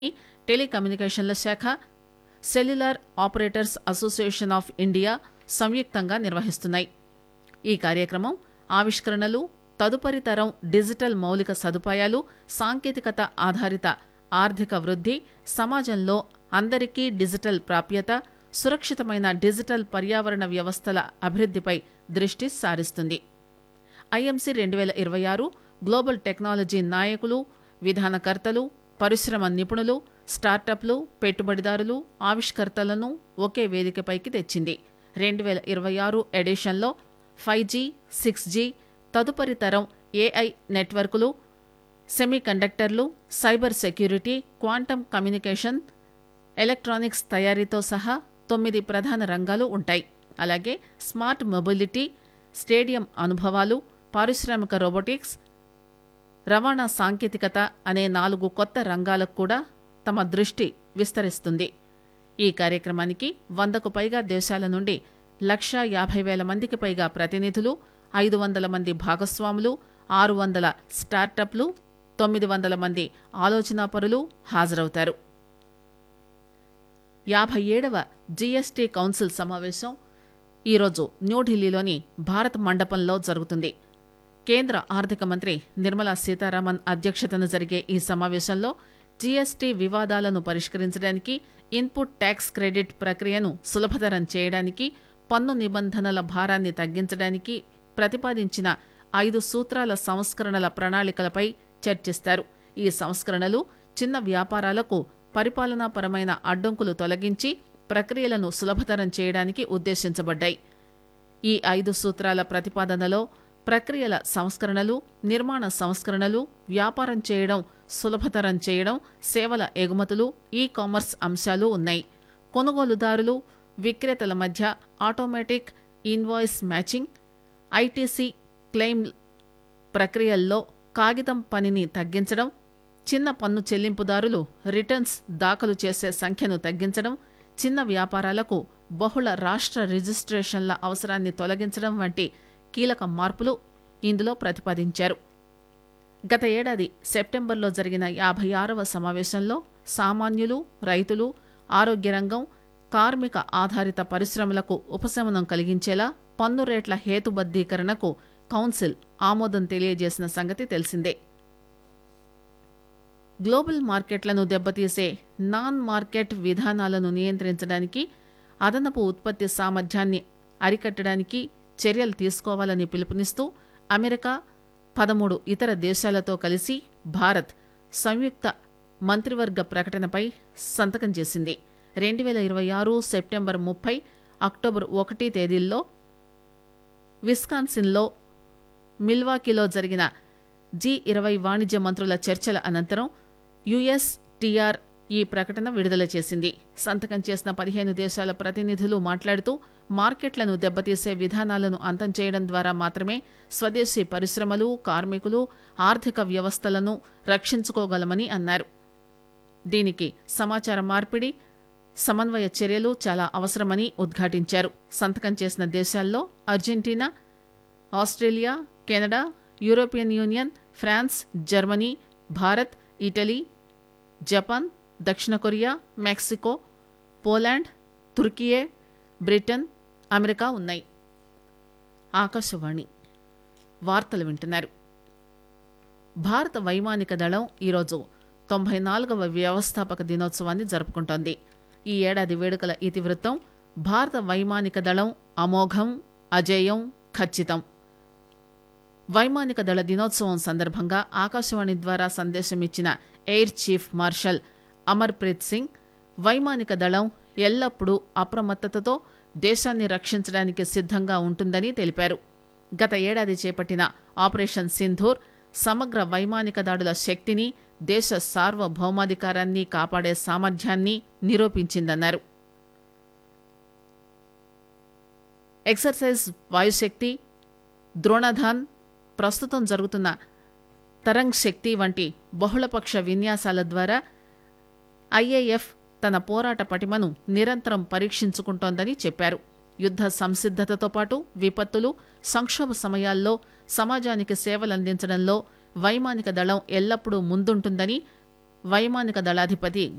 టెలికమ్యూనికేషన్ల శాఖ cellular operators association of India సంయుక్తంగా నిర్వహిస్తున్నాయి ఈ కార్యక్రమం ఆవిష్కరణలు తదుపరి తరం డిజిటల్ మౌలిక సదుపాయాలు సాంకేతికత ఆధారిత ఆర్థిక వృద్ధి సమాజంలో అందరికీ డిజిటల్ ప్రాప్యత సురక్షితమైన డిజిటల్ పర్యావరణ వ్యవస్థల అభివృద్దిపై దృష్టి సారిస్తుంది ఐఎంసీ రెండు వేల ఇరవై ఆరు గ్లోబల్ టెక్నాలజీ నాయకులు విధానకర్తలు పరిశ్రమ నిపుణులు స్టార్టప్లు పెట్టుబడిదారులు ఆవిష్కర్తలను ఒకే వేదికపైకి తెచ్చింది రెండు వేల ఇరవై ఆరు ఎడిషన్లో ఫైవ్ జీ సిక్స్ జీ తదుపరి తరం ఏఐ నెట్వర్కులు సెమీ కండక్టర్లు cyber security quantum communication electronics తయారీతో సహా తొమ్మిది ప్రధాన రంగాలు ఉంటాయి అలాగే స్మార్ట్ మొబిలిటీ స్టేడియం అనుభవాలు పారిశ్రామిక రోబోటిక్స్ రవాణా సాంకేతికత అనే నాలుగు కొత్త రంగాలకు కూడా తమ దృష్టి విస్తరిస్తుంది ఈ కార్యక్రమానికి వందకు పైగా దేశాల నుండి లక్షా యాభై వేల మందికి పైగా ప్రతినిధులు ఐదు వందల మంది భాగస్వాములు ఆరు వందల స్టార్టప్లు తొమ్మిది వందల మంది ఆలోచనాపరులు హాజరవుతారు యాభై ఏడవ జీఎస్టీ కౌన్సిల్ సమావేశం ఈరోజు న్యూఢిల్లీలోని భారత్ మండపంలో జరుగుతుంది కేంద్ర ఆర్థిక మంత్రి నిర్మలా సీతారామన్ అధ్యక్షతన జరిగే ఈ సమావేశంలో జీఎస్టీ వివాదాలను పరిష్కరించడానికి ఇన్పుట్ ట్యాక్స్ క్రెడిట్ ప్రక్రియను సులభతరం చేయడానికి పన్ను నిబంధనల భారాన్ని తగ్గించడానికి ప్రతిపాదించిన ఐదు సూత్రాల సంస్కరణల ప్రణాళికలపై చర్చిస్తారు ఈ సంస్కరణలు చిన్న వ్యాపారాలకు పరిపాలనాపరమైన అడ్డంకులు తొలగించి ప్రక్రియలను సులభతరం చేయడానికి ఉద్దేశించబడ్డాయి ఈ ఐదు సూత్రాల ప్రతిపాదనలో ప్రక్రియల సంస్కరణలు నిర్మాణ సంస్కరణలు వ్యాపారం చేయడం సులభతరం చేయడం సేవల ఎగుమతులు ఈ కామర్స్ అంశాలు ఉన్నాయి కొనుగోలుదారులు విక్రేతల మధ్య automatic invoice matching ITC claim ప్రక్రియల్లో కాగితం పనిని తగ్గించడం చిన్న పన్ను చెల్లింపుదారులు రిటర్న్స్ దాఖలు చేసే సంఖ్యను తగ్గించడం చిన్న వ్యాపారాలకు బహుళ రాష్ట్ర రిజిస్ట్రేషన్ల అవసరాన్ని తొలగించడం వంటి కీలక మార్పులు ఇందులో ప్రతిపాదించారు గత ఏడాది సెప్టెంబర్లో జరిగిన యాభై ఆరవ సమావేశంలో సామాన్యులు రైతులు ఆరోగ్య రంగం కార్మిక ఆధారిత పరిశ్రమలకు ఉపశమనం కలిగించేలా పన్ను రేట్ల హేతుబద్దీకరణకు కౌన్సిల్ ఆమోదం తెలియజేసిన సంగతి తెలిసిందే గ్లోబల్ మార్కెట్లను దెబ్బతీసే నాన్ మార్కెట్ విధానాలను నియంత్రించడానికి అదనపు ఉత్పత్తి సామర్థ్యాన్ని అరికట్టడానికి చర్యలు తీసుకోవాలని పిలుపునిస్తూ అమెరికా పదమూడు ఇతర దేశాలతో కలిసి భారత్ సంయుక్త మంత్రివర్గ ప్రకటనపై సంతకం చేసింది రెండు వేల ఇరవై ఆరు సెప్టెంబర్ ముప్పై అక్టోబర్ ఒకటి తేదీల్లో విస్కాన్సిన్లో మిల్వాకీలో జరిగిన జీ ఇరవై వాణిజ్య మంత్రుల చర్చల అనంతరం యుఎస్ టీఆర్ ఈ ప్రకటన విడుదల చేసింది సంతకం చేసిన పదిహేను దేశాల ప్రతినిధులు మాట్లాడుతూ మార్కెట్లను దెబ్బతీసే విధానాలను అంతం చేయడం ద్వారా మాత్రమే స్వదేశీ పరిశ్రమలు కార్మికులు ఆర్థిక వ్యవస్థలను రక్షించుకోగలమని అన్నారు దీనికి సమాచార మార్పిడి సమన్వయ చర్యలు చాలా అవసరమని ఉద్ఘాటించారు సంతకం చేసిన దేశాల్లో Argentina Australia Canada European Union France Germany Bharat Italy Japan దక్షిణ Korea Mexico Poland Turkiye Britain America ఉన్నాయి ఆకాశవాణి వార్తలు వింటున్నారు భారత వైమానిక దళం ఈరోజు తొంభై నాలుగవ వ్యవస్థాపక దినోత్సవాన్ని జరుపుకుంటోంది ఈ ఏడాది వేడుకల ఇతివృత్తం భారత వైమానిక దళం అమోఘం అజేయం ఖచ్చితం వైమానిక దళ దినోత్సవం సందర్భంగా ఆకాశవాణి ద్వారా సందేశం ఇచ్చిన air chief marshal Amarpreet Singh వైమానిక దళం ఎల్లప్పుడూ అప్రమత్తతతో దేశాన్ని రక్షించడానికి సిద్ధంగా ఉంటుందని తెలిపారు గత ఏడాది చేపట్టిన ఆపరేషన్ సింధూర్ సమగ్ర వైమానిక దాడుల శక్తిని దేశ సార్వభౌమాధికారాన్ని కాపాడే సామర్థ్యాన్ని నిరూపించిందన్నారు ఎక్సర్సైజ్ వాయుశక్తి ద్రోణధాన్ ప్రస్తుతం జరుగుతున్న తరంగ్ శక్తి వంటి బహుళపక్ష విన్యాసాల ద్వారా ఐఏఎఫ్ తన పోరాట పటిమను నిరంతరం పరీక్షించుకుంటోందని చెప్పారు యుద్ధ సంసిద్ధతతో పాటు విపత్తులు సంక్షోభ సమయాల్లో సమాజానికి సేవలందించడంలో వైమానిక దళం ఎల్లప్పుడూ ముందుంటుందని వైమానిక దళాధిపతి